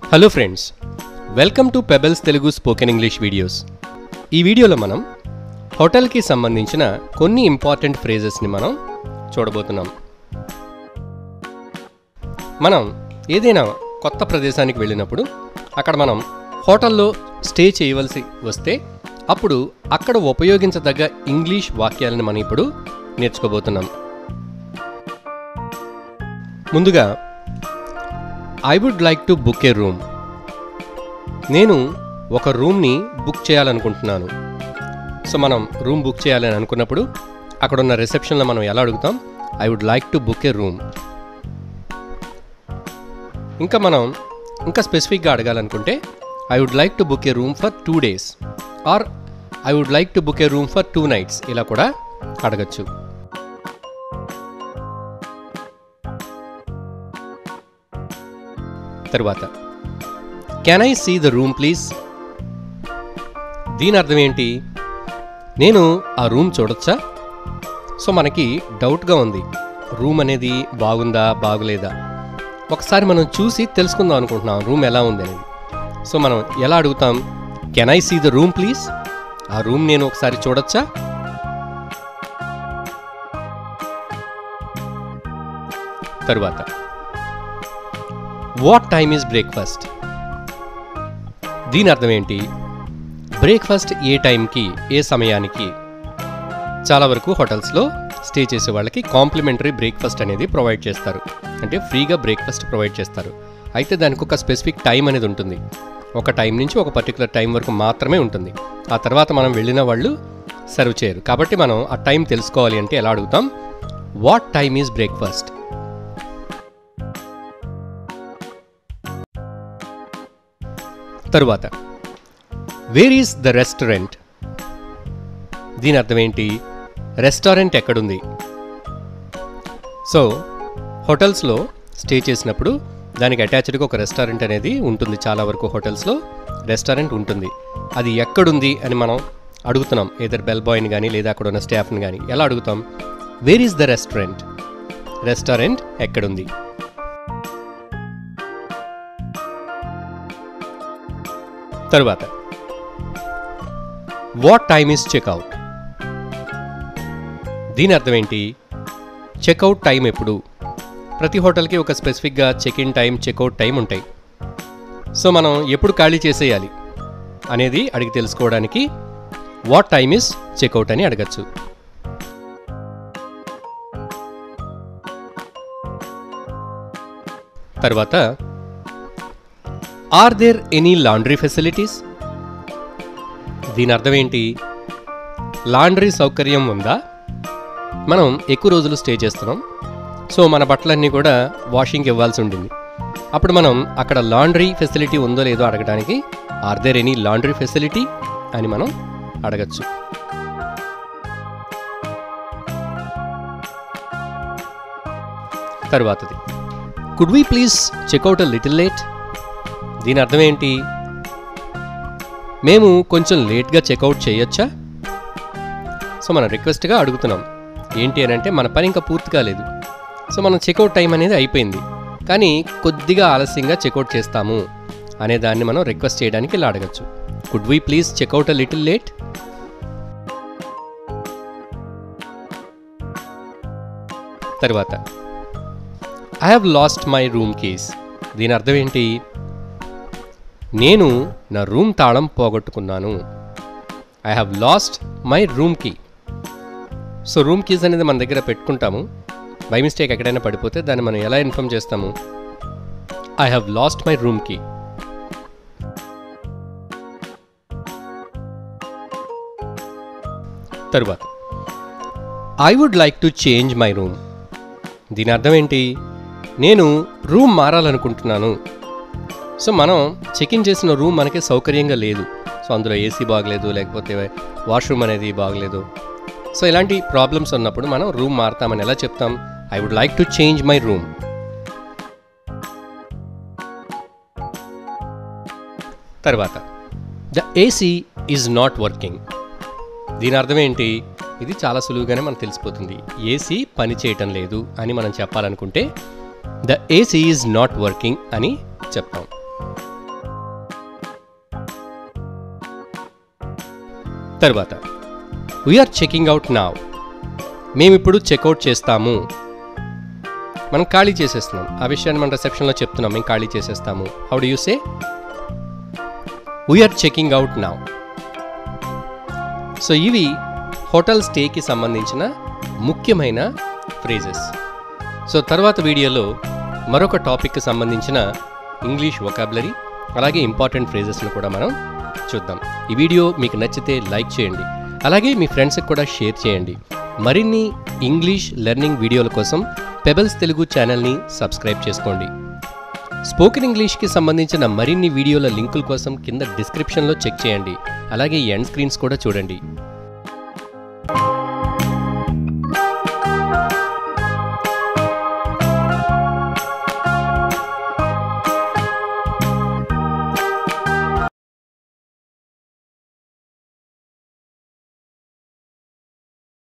hello friends welcome to Pebbles Telugu spoken English videos ఈ వీడియోలో మనం హోటల్కి సంబంధించిన కొన్ని ఇంపార్టెంట్ ఫ్రేజెస్ని మనం చూడబోతున్నాం మనం ఏదైనా కొత్త ప్రదేశానికి వెళ్ళినప్పుడు అక్కడ మనం హోటల్లో స్టే చేయవలసి వస్తే అప్పుడు అక్కడ ఉపయోగించదగ్గ ఇంగ్లీష్ వాక్యాలను మనం ఇప్పుడు నేర్చుకోబోతున్నాం ముందుగా I would like to book a room నేను ఒక రూమ్ని బుక్ చేయాలనుకుంటున్నాను సో మనం రూమ్ బుక్ చేయాలని అనుకున్నప్పుడు అక్కడ ఉన్న రిసెప్షన్లో మనం ఎలా అడుగుతాం I would like to book a room ఇంకా మనం ఇంకా స్పెసిఫిక్గా అడగాలనుకుంటే I would like to book a room for two days or I would like to book a room for two nights ఇలా కూడా అడగచ్చు తరువాత can I see the room please దీని అర్థం ఏంటి నేను ఆ రూమ్ చూడొచ్చా సో మనకి డౌట్గా ఉంది రూమ్ అనేది బాగుందా బాగులేదా ఒకసారి మనం చూసి తెలుసుకుందాం అనుకుంటున్నాం రూమ్ ఎలా ఉంది అనేది సో మనం ఎలా అడుగుతాం can I see the room please ఆ రూమ్ నేను ఒకసారి చూడొచ్చా తరువాత వాట్ టైమ్ ఈజ్ బ్రేక్ఫాస్ట్ దీని అర్థం ఏంటి బ్రేక్ఫాస్ట్ ఏ టైంకి ఏ సమయానికి చాలా వరకు హోటల్స్లో స్టే చేసే వాళ్ళకి కాంప్లిమెంటరీ బ్రేక్ఫాస్ట్ అనేది ప్రొవైడ్ చేస్తారు అంటే ఫ్రీగా బ్రేక్ఫాస్ట్ ప్రొవైడ్ చేస్తారు అయితే దానికి ఒక స్పెసిఫిక్ టైం అనేది ఉంటుంది ఒక టైం నుంచి ఒక పర్టికులర్ టైం వరకు మాత్రమే ఉంటుంది ఆ తర్వాత మనం వెళ్ళిన వాళ్ళు సర్వ్ చేయరు కాబట్టి మనం ఆ టైం తెలుసుకోవాలి అంటే ఎలా అడుగుతాం వాట్ టైమ్ ఈజ్ బ్రేక్ఫాస్ట్ తరువాత వేర్ ఈస్ ద రెస్టారెంట్ దీని అర్థం ఏంటి రెస్టారెంట్ ఎక్కడుంది సో హోటల్స్లో స్టే చేసినప్పుడు దానికి అటాచ్డ్గా ఒక రెస్టారెంట్ అనేది ఉంటుంది చాలా వరకు హోటల్స్లో రెస్టారెంట్ ఉంటుంది అది ఎక్కడుంది అని మనం అడుగుతున్నాం ఏదర్ బెల్ బాయ్ని కానీ లేదా అక్కడ ఉన్న స్టాఫ్ని కానీ ఎలా అడుగుతాం where is the restaurant restaurant ఎక్కడుంది తరువాత వాట్ టైమ్ ఈస్ చెక్అవుట్ దీని అర్థం ఏంటి చెక్అవుట్ టైం ఎప్పుడు ప్రతి హోటల్కి ఒక స్పెసిఫిక్గా check in time checkout time ఉంటాయి సో మనం ఎప్పుడు ఖాళీ చేసేయాలి అనేది అడిగి తెలుసుకోవడానికి వాట్ టైమ్ ఈస్ చెక్అవుట్ అని అడగచ్చు తర్వాత are there any laundry facilities దీని అర్థం ఏంటి లాండ్రీ సౌకర్యం ఉందా మనం ఎక్కువ రోజులు స్టే చేస్తున్నాం సో మన బట్టలన్నీ కూడా వాషింగ్కి ఇవ్వాల్సి ఉంటుంది అప్పుడు మనం అక్కడ లాండ్రీ ఫెసిలిటీ ఉందో లేదో అడగడానికి are there any laundry facility అని మనం అడగచ్చు తరువాతది could we please check out a little late దీని అర్థం ఏంటి మేము కొంచెం లేట్గా చెక్అవుట్ చేయొచ్చా సో మనం రిక్వెస్ట్గా అడుగుతున్నాం ఏంటి అని అంటే మన పని ఇంకా పూర్తి కాలేదు సో మనం చెక్అవుట్ టైం అనేది అయిపోయింది కానీ కొద్దిగా ఆలస్యంగా చెక్అవుట్ చేస్తాము అనే దాన్ని మనం రిక్వెస్ట్ చేయడానికి ఇలా అడగచ్చు could we please check out a little late తర్వాత I have lost my room keys దీని అర్థం ఏంటి నేను నా రూమ్ తాళం పోగొట్టుకున్నాను I have lost my room key so room keys అనేది మన దగ్గర పెట్టుకుంటాము బై మిస్టేక్ ఎక్కడైనా పడిపోతే దాన్ని మనం ఎలా ఇన్ఫామ్ చేస్తాము I have lost my room key తరువాత I would like to change my room దీని అర్థం ఏంటి నేను రూమ్ మారాలనుకుంటున్నాను సో మనం చెక్ ఇన్ చేసిన రూమ్ మనకి సౌకర్యంగా లేదు సో అందులో ఏసీ బాగలేదు లేకపోతే వాష్రూమ్ అనేది బాగలేదు సో ఇలాంటి ప్రాబ్లమ్స్ ఉన్నప్పుడు మనం రూమ్ మారుతామని ఎలా చెప్తాం I would like to change my room తర్వాత the AC is not working దీని అర్థం ఏంటి ఇది చాలా సులువుగానే మనకు తెలిసిపోతుంది ఏసీ పని చేయటం లేదు అని మనం చెప్పాలనుకుంటే the AC is not working అని చెప్తాం తర్వాత వీఆర్ చెకింగ్ అవుట్ నావ్ మేమిప్పుడు చెక్అవుట్ చేస్తాము మనం ఖాళీ చేసేస్తున్నాం ఆ విషయాన్ని మన రిసెప్షన్లో చెప్తున్నాం మేము ఖాళీ చేసేస్తాము how do you say we're checking out now so ఇవి హోటల్ స్టేకి సంబంధించిన ముఖ్యమైన ఫ్రేజెస్ సో తర్వాత వీడియోలో మరొక టాపిక్కి సంబంధించిన ఇంగ్లీష్ వొకాబులరీ అలాగే ఇంపార్టెంట్ ఫ్రేజెస్ను కూడా మనం చూద్దాం ఈ వీడియో మీకు నచ్చితే లైక్ చేయండి అలాగే మీ ఫ్రెండ్స్కి కూడా షేర్ చేయండి మరిన్ని ఇంగ్లీష్ లెర్నింగ్ వీడియోల కోసం పెబల్స్ తెలుగు ఛానల్ని సబ్స్క్రైబ్ చేసుకోండి స్పోకెన్ ఇంగ్లీష్కి సంబంధించిన మరిన్ని వీడియోల లింకుల కోసం కింద డిస్క్రిప్షన్లో చెక్ చేయండి అలాగే ఎండ్ స్క్రీన్స్ కూడా చూడండి